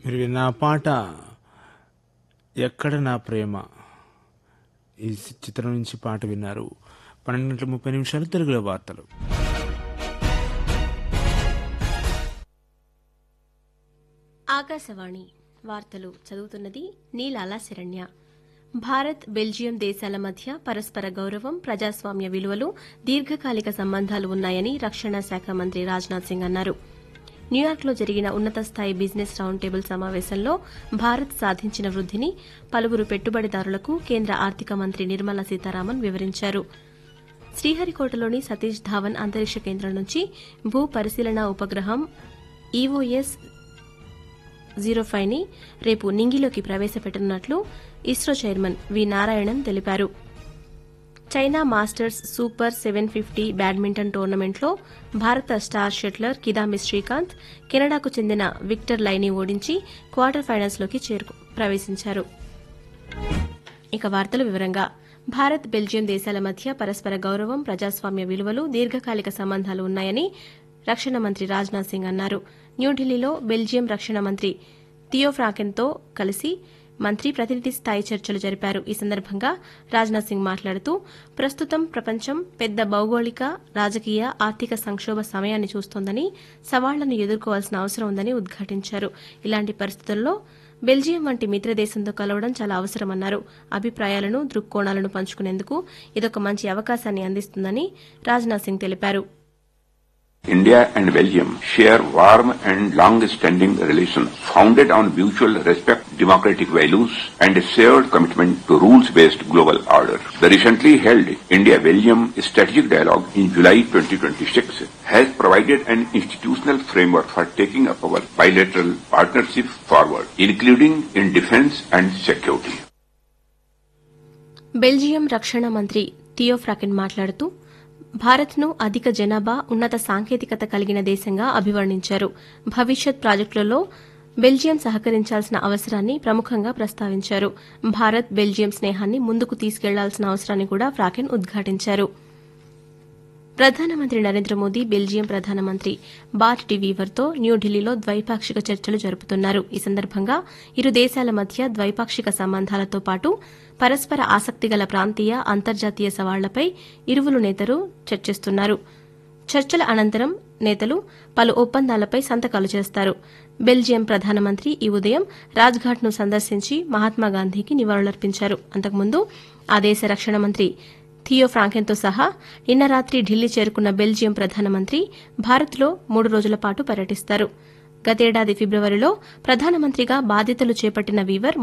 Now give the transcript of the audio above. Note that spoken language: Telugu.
మీరు విన్న ఆ పాట ఎక్కడ నా ప్రేమ ఈ చిత్రం నుంచి పాట విన్నారు పన్నెండు గంటల ముప్పై నిమిషాలు తెలుగులో వార్తలు ఆకాశవాణి వార్తలు చదువుతున్నది నీలాల శరణ్య భారత్ బెల్జియం దేశాల మధ్య పరస్పర గౌరవం ప్రజాస్వామ్య విలువలు దీర్ఘకాలిక సంబంధాలు ఉన్నాయని రక్షణ శాఖ మంత్రి రాజ్నాథ్ సింగ్ అన్నారు న్యూయార్క్లో జరిగిన ఉన్నత స్థాయి బిజినెస్ రౌండ్ టేబుల్ సమావేశంలో భారత్ సాధించిన వృద్దిని పలువురు పెట్టుబడిదారులకు కేంద్ర ఆర్థిక మంత్రి నిర్మలా సీతారామన్ వివరించారు శ్రీహరికోటలోని సతీష్ ధావన్ అంతరిక్ష కేంద్రం నుంచి భూ పరిశీలన ఉపగ్రహం ఈఓఎస్ జీరో ఫైవ్ ని రేపు నింగిలోకి ప్రవేశపెట్టనున్నట్లు ఇస్రో చైర్మన్ వి నారాయణన్ తెలిపారు China masters super seven fifty badminton టోర్నమెంట్లో భారత స్టార్ షట్లర్ కిదాంబి శ్రీకాంత్ కెనడాకు చెందిన విక్టర్ లైని ఓడించి క్వార్టర్ ఫైనల్స్లోకి చేరుకు ప్రవేశించారు ఇక వార్తల వివరంగా భారత్ బెల్జియం దేశాల మధ్య పరస్పర గౌరవం ప్రజాస్వామ్య విలువలు దీర్ఘకాలిక సంబంధాలు ఉన్నాయని రక్షణ మంత్రి రాజ్నాథ్ సింగ్ అన్నారు న్యూఢిల్లీలో బెల్జియం రక్షణ మంత్రి థియో ఫ్రాకెన్తో కలిసి మంత్రి ప్రతినిధి స్థాయి చర్చలు జరిపారు ఈ సందర్భంగా రాజ్నాథ్ సింగ్ మాట్లాడుతూ ప్రస్తుతం ప్రపంచం పెద్ద భౌగోళిక రాజకీయ ఆర్థిక సంక్షోభ సమయాన్ని చూస్తోందని సవాళ్లను ఎదుర్కోవాల్సిన అవసరం ఉందని ఉద్ఘాటించారు ఇలాంటి పరిస్థితుల్లో బెల్జియం వంటి మిత్రదేశంతో కలవడం చాలా అవసరమన్నారు అభిప్రాయాలను దృక్కోణాలను పంచుకునేందుకు ఇదొక మంచి అవకాశాన్ని అందిస్తుందని రాజ్నాథ్ సింగ్ తెలిపారు India and Belgium share warm and long-standing relations founded on mutual respect, democratic values, and a shared commitment to rules-based global order. The recently held India-Belgium Strategic Dialogue in July 2026 has provided an institutional framework for taking up our bilateral partnership forward, including in defense and security. Belgium రక్షణ మంత్రి థియో ఫ్రాకెన్ మాట్లాడుతూ భారత్ను అధిక జనాభా ఉన్నత సాంకేతికత కలిగిన దేశంగా అభివర్ణించారు భవిష్యత్ ప్రాజెక్టులలో బెల్జియం సహకరించాల్సిన అవసరాన్ని ప్రముఖంగా ప్రస్తావించారు భారత్ బెల్జియం స్నేహాన్ని ముందుకు తీసుకెళ్లాల్సిన అవసరాన్ని కూడా ఫ్రాకెన్ ఉద్ఘాటించారు ప్రధానమంత్రి నరేంద్ర మోదీ బెల్జియం ప్రధానమంత్రి బాట్ డివీవర్తో న్యూఢిల్లీలో ద్వైపాక్షిక చర్చలు జరుపుతున్నారు ఈ సందర్భంగా ఇరు దేశాల మధ్య ద్వైపాక్షిక సంబంధాలతో పాటు పరస్పర ఆసక్తిగల ప్రాంతీయ అంతర్జాతీయ సవాళ్లపై ఇరువురు నేతలు చర్చిస్తున్నారు చర్చల అనంతరం నేతలు పలు ఒప్పందాలపై సంతకాలు చేస్తారు బెల్జియం ప్రధానమంత్రి ఈ ఉదయం రాజ్ఘాట్ను సందర్శించి మహాత్మాగాంధీకి నివాళులర్పించారు అంతకుముందు ఆ దేశ రక్షణ మంత్రి థియో ఫ్రాంకెన్తో సహా నిన్న రాత్రి ఢిల్లీ చేరుకున్న బెల్జియం ప్రధానమంత్రి భారత్లో మూడు రోజుల పాటు పర్యటిస్తారు గతేడాది ఫిబ్రవరిలో ప్రధానమంత్రిగా బాధ్యతలు చేపట్టిన వీవర్